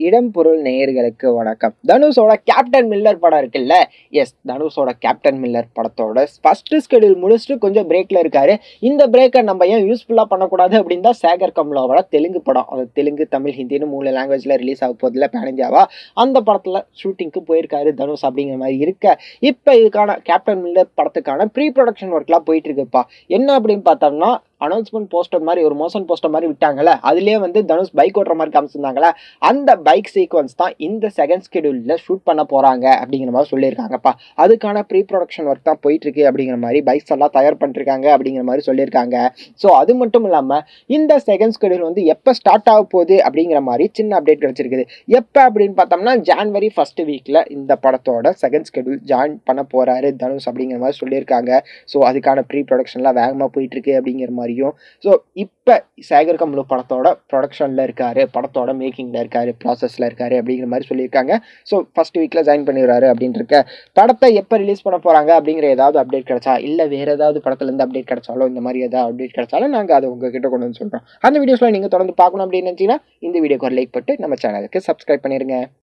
இடம் பொருள் நேயர்களுக்கு வணக்கம் தனுஷோட கேப்டன் மில்லர் படம் இருக்குல்ல எஸ் தனுஷோட கேப்டன் மில்லர் படத்தோட ஃபர்ஸ்ட் ஸ்கெடியூல் முடிச்சுட்டு கொஞ்சம் பிரேக்ல இருக்காரு இந்த பிரேக்கை நம்ம ஏன் யூஸ்ஃபுல்லாக பண்ணக்கூடாது அப்படின்னு தான் சேகர் கமலாவோட தெலுங்கு படம் அது தெலுங்கு தமிழ் ஹிந்தின்னு மூணு லாங்குவேஜில் ரிலீஸ் ஆக போதில்ல பேனஞ்சாவா அந்த படத்தில் ஷூட்டிங்க்கு போயிருக்காரு தனுஷ் அப்படிங்கிற மாதிரி இருக்க இப்போ இதுக்கான கேப்டன் மில்லர் படத்துக்கான ப்ரீ ப்ரொடக்ஷன் ஒர்க்லாம் போயிட்டு இருக்குப்பா என்ன அப்படின்னு பார்த்தோம்னா அனௌன்ஸ்மெண்ட் போஸ்டர் மாதிரி ஒரு மோஷன் போஸ்டர் மாதிரி விட்டாங்கல்ல அதுலேயே வந்து தனுஷ் பைக் ஓட்டுற மாதிரி காமிச்சிருந்தாங்களே அந்த பைக் சீக்வன்ஸ் தான் இந்த செகண்ட் ஸ்கெடியூலில் ஷூட் பண்ண போகிறாங்க அப்படிங்கிற மாதிரி சொல்லியிருக்காங்கப்பா அதுக்கான ப்ரீ ப்ரொடக்ஷன் ஒர்க் தான் போயிட்டு இருக்கு அப்படிங்கிற மாதிரி பைக்ஸ் எல்லாம் தயார் பண்ணிருக்காங்க அப்படிங்கிற மாதிரி சொல்லியிருக்காங்க ஸோ அது மட்டும் இல்லாமல் இந்த செகண்ட் ஸ்கெடியூல் வந்து எப்போ ஸ்டார்ட் ஆக போகுது அப்படிங்கிற மாதிரி சின்ன அப்டேட் கிடைச்சிருக்குது எப்போ அப்படின்னு பார்த்தோம்னா ஜான்வரி ஃபர்ஸ்ட் வீக்கில் இந்த படத்தோட செகண்ட் ஸ்கெடியூல் ஜாயின் பண்ண போகிறாரு தனுஷ் அப்படிங்கிற மாதிரி சொல்லியிருக்காங்க ஸோ அதுக்கான ப்ரீ ப்ரொடக்ஷன்லாம் வேகமாக போயிட்டு இருக்கு அப்படிங்கிற மாதிரியும் ஸோ இப்போ சேகர் கமலு படத்தோட ப்ரொடக்ஷனில் இருக்காரு படத்தோட மேக்கிங்கில் இருக்காரு ப்ராசஸில் இருக்காரு அப்படிங்கிற மாதிரி சொல்லியிருக்காங்க ஸோ ஃபர்ஸ்ட் வீக்கில் ஜாயின் பண்ணிடுறாரு அப்படின்னு இருக்க படத்தை எப்போ ரிலீஸ் பண்ண போகிறாங்க அப்படிங்கிற ஏதாவது அப்டேட் கிடைச்சா இல்லை வேறு ஏதாவது படத்துலேருந்து அப்டேட் கிடைச்சாலோ இந்த மாதிரி ஏதாவது அப்டேட் கிடைச்சாலும் நாங்கள் அதை உங்ககிட்ட கொண்டு வந்து சொல்கிறோம் அந்த வீடியோஸ்லாம் நீங்கள் தொடர்ந்து பார்க்கணும் அப்படின்னு நினச்சிங்கன்னா இந்த வீடியோக்கு ஒரு லைக் போட்டு நம்ம சேனலுக்கு சப்ஸ்கிரைப் பண்ணிடுங்க